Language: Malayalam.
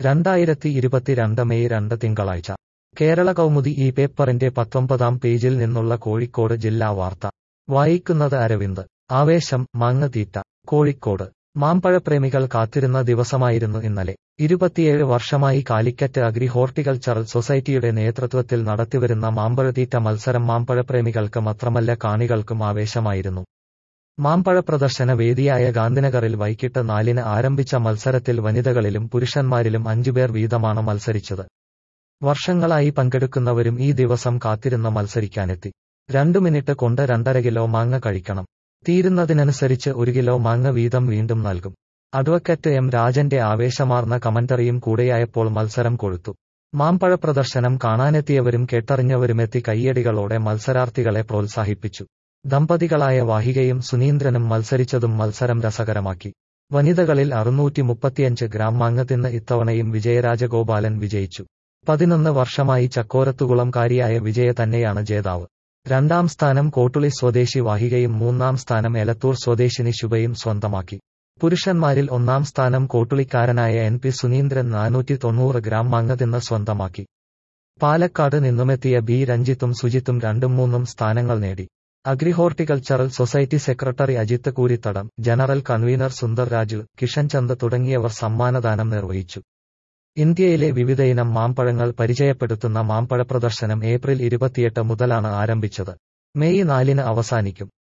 രണ്ടായിരത്തി ഇരുപത്തിരണ്ട് മെയ് രണ്ട് തിങ്കളാഴ്ച കേരള കൗമുദി ഈ പേപ്പറിന്റെ പത്തൊമ്പതാം പേജിൽ നിന്നുള്ള കോഴിക്കോട് ജില്ലാ വാർത്ത വായിക്കുന്നത് അരവിന്ദ് ആവേശം മാങ്ങ തീറ്റ കോഴിക്കോട് മാമ്പഴപ്രേമികൾ കാത്തിരുന്ന ദിവസമായിരുന്നു ഇന്നലെ ഇരുപത്തിയേഴ് വർഷമായി കാലിക്കറ്റ് അഗ്രി ഹോർട്ടിക്കൾച്ചറൽ സൊസൈറ്റിയുടെ നേതൃത്വത്തിൽ നടത്തിവരുന്ന മാമ്പഴത്തീറ്റ മത്സരം മാമ്പഴപ്രേമികൾക്ക് മാത്രമല്ല കാണികൾക്കും ആവേശമായിരുന്നു മാമ്പഴ പ്രദർശന വേദിയായ ഗാന്ധിനഗറിൽ വൈകിട്ട് നാലിന് ആരംഭിച്ച മത്സരത്തിൽ വനിതകളിലും പുരുഷന്മാരിലും അഞ്ചുപേർ വീതമാണ് മത്സരിച്ചത് വർഷങ്ങളായി പങ്കെടുക്കുന്നവരും ഈ ദിവസം കാത്തിരുന്ന് മത്സരിക്കാനെത്തി രണ്ടു മിനിറ്റ് കൊണ്ട് രണ്ടര കിലോ മാങ്ങ കഴിക്കണം തീരുന്നതിനനുസരിച്ച് ഒരു കിലോ മാങ്ങ വീതം വീണ്ടും നൽകും അഡ്വക്കറ്റ് എം രാജന്റെ ആവേശമാർന്ന കമന്ററിയും കൂടെയായപ്പോൾ മത്സരം കൊഴുത്തു മാമ്പഴ പ്രദർശനം കാണാനെത്തിയവരും കേട്ടറിഞ്ഞവരുമെത്തി കയ്യടികളോടെ മത്സരാർത്ഥികളെ പ്രോത്സാഹിപ്പിച്ചു ദമ്പതികളായ വാഹികയും സുനീന്ദ്രനും മത്സരിച്ചതും മത്സരം രസകരമാക്കി വനിതകളിൽ അറുന്നൂറ്റി മുപ്പത്തിയഞ്ച് ഗ്രാം മാങ്ങ തിന്ന് ഇത്തവണയും വിജയരാജഗോപാലൻ വിജയിച്ചു പതിനൊന്ന് വർഷമായി ചക്കോരത്തുകുളംകാരിയായ വിജയ തന്നെയാണ് ജേതാവ് രണ്ടാം സ്ഥാനം കോട്ടുളി സ്വദേശി വാഹികയും മൂന്നാം സ്ഥാനം എലത്തൂർ സ്വദേശിനി ശുഭയും സ്വന്തമാക്കി പുരുഷന്മാരിൽ ഒന്നാം സ്ഥാനം കോട്ടുളിക്കാരനായ എൻ പി സുനീന്ദ്രൻ നാനൂറ്റി തൊണ്ണൂറ് ഗ്രാം മാങ്ങ തിന്ന് സ്വന്തമാക്കി പാലക്കാട് നിന്നുമെത്തിയ ബി രഞ്ജിത്തും സുജിത്തും രണ്ടും മൂന്നും സ്ഥാനങ്ങൾ നേടി agri horticultural society secretary Ajith Kooritthadam general convener Sundar Raju Kishan Chand തുടങ്ങിയവർ സമ്മാനദാനം നിർവഹിച്ചു ഇന്ത്യയിലെ വിവിധയിനം മാമ്പഴങ്ങൾ പരിചയപ്പെടുത്തുന്ന മാമ്പഴ പ്രദർശനം ഏപ്രിൽ ഇരുപത്തിയെട്ട് മുതലാണ് ആരംഭിച്ചത് മെയ് നാലിന് അവസാനിക്കും